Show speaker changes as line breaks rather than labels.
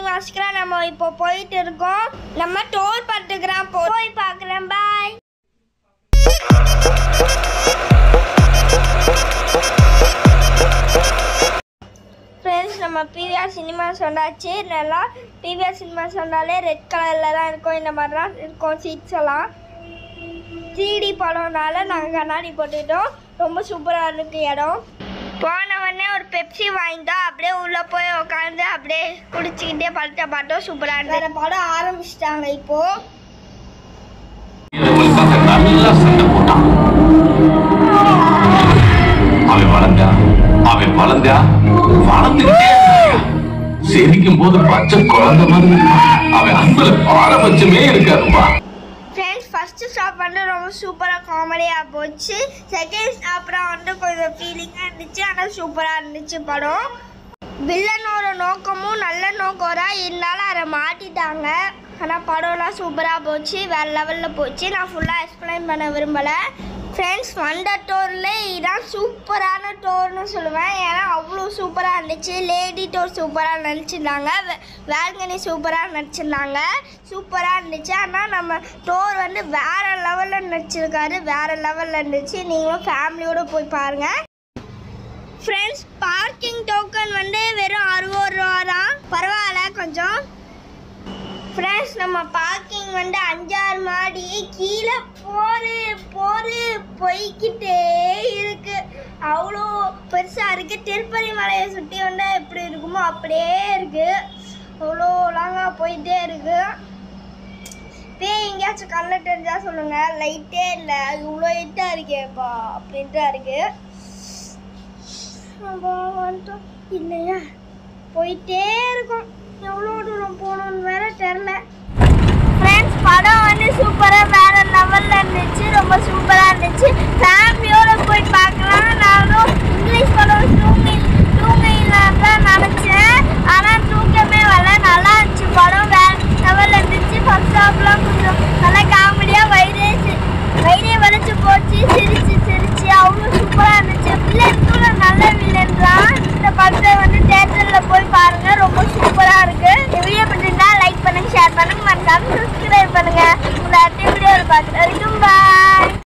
சினிமாஸ்க்குலாம் நம்ம இப்போ போயிட்டு இருக்கோம் நம்ம டோல் பட்டுக்கிறோம் போய் பார்க்குறேன் பாய் ஃப்ரெண்ட்ஸ் நம்ம பிவிஆர் சினிமாஸ் வந்தாச்சு நல்லா பிவிஆர் சினிமாஸ் வந்தாலே ரெட் கலரில் தான் இருக்கும் இந்த மாதிரி தான் இருக்கும் சீட்ஸ் எல்லாம் த்ரீடி படம்னால நாங்கள் கண்ணாடி போட்டுட்டோம் ரொம்ப சூப்பராக இருக்கு இடம் போன உடனே ஒரு பெப்சி வாங்கிட்டோம் அப்படியே உள்ளே போய் உட்காந்து அப்படியே குடிச்சிக்கிட்டே படத்தை பார்த்தோம் சூப்பராக இருந்தது வேறு படம் ஆரம்பிச்சிட்டாங்க இப்போது
இதுகளுக்காக நல்லா சண்டை போட்டான் அவன் வளர்ந்தா அவன் வளர்ந்தா வளர்ந்துகிட்டே இருக்கான். சிரிக்கும் போது பச்சை குழந்தை மாதிரி இருக்கான். அவன் அன்புல பாரபட்சமே இருக்காதுப்பா
ஃப்ரெண்ட்ஸ் ஃபஸ்ட்டு ஸ்டாப் வந்து ரொம்ப சூப்பராக காமெடியாக போச்சு செகண்ட் ஸ்டாப்லாம் வந்து கொஞ்சம் ஃபீலிங்காக இருந்துச்சு ஆனால் சூப்பராக இருந்துச்சு படம் வில்லனோட நோக்கமும் நல்ல நோக்கம் தான் இருந்தாலும் அதை மாட்டிட்டாங்க ஆனால் படம்லாம் சூப்பராக போச்சு வேறு லெவலில் போச்சு நான் ஃபுல்லாக எக்ஸ்பிளைன் பண்ண விரும்பலை ஃப்ரெண்ட்ஸ் வந்த டோரில் இதான் சூப்பரான டோர்னு சொல்லுவேன் ஏன்னா அவ்வளோ சூப்பராக இருந்துச்சு லேடி டோர் சூப்பராக நடிச்சிருந்தாங்க வேல்கனி சூப்பராக நடிச்சிருந்தாங்க சூப்பராக இருந்துச்சு ஆனால் நம்ம டோர் வந்து வேறு லெவலில் நடிச்சிருக்காரு வேறு லெவலில் இருந்துச்சு நீங்களும் ஃபேமிலியோடு போய் பாருங்கள் ஃப்ரெண்ட்ஸ் பார்க்கிங் டோக்கன் வந்து வெறும் அறுபது ரூபா தான் பரவாயில்ல கொஞ்சம் ஃப்ரெண்ட்ஸ் நம்ம பார்க்கிங் வந்து அஞ்சாறு மாடி கீழே போரு போரு போய்கிட்டே இருக்கு அவ்வளோ பெருசாக இருக்கு திருப்பதி மலையை சுற்றி வந்தால் எப்படி இருக்குமோ அப்படியே இருக்கு அவ்வளோ லாங்காக போயிட்டே இருக்கு இப்போ எங்கேயாச்சும் கல்ல தெரிஞ்சா சொல்லுங்க லைட்டே இல்லை இவ்வளோ ஹைட்டாக இருக்கேப்பா அப்படின்ட்டு இருக்கு நம்ம வந்துட்டோம் இல்லையா போயிட்டே இருக்கும் எவ்வளோ தூரம் போகணும்னு வேற தெரில ஃப்ரெண்ட்ஸ் படம் வந்து சூப்பராக வேற லெவலில் இருந்துச்சு ரொம்ப சூப்பராக இருந்துச்சு ஃபேமிலியோட போய் பார்க்கலாம் நானும் இங்கிலீஷ் படம் தூங்கி தூங்கிடலாம் தான் நினச்சேன் ஆனால் தூக்கமே வரல நல்லா இருந்துச்சு படம் வேற லெவலில் இருந்துச்சு ஃபர்ஸ்ட் ஹாஃப்லாம் கொஞ்சம் நல்லா காமெடியாக வயிறே சி- வயிறே வலிச்சு போச்சு சிரிச்சு சிரிச்சு அவ்வளோ சூப்பராக இருந்துச்சு வில்லன் கூட நல்ல வில்லன் தான் இந்த படத்தை வந்து தேட்டரில் போய் பாருங்க ரொம்ப சூப்பராக இருக்கு இந்த வீடியோ பிடிச்சிருந்தா லைக் பண்ணுங்க ஷேர் பண்ணுங்க மறக்காம சப்ஸ்கிரைப் பண்ணுங்க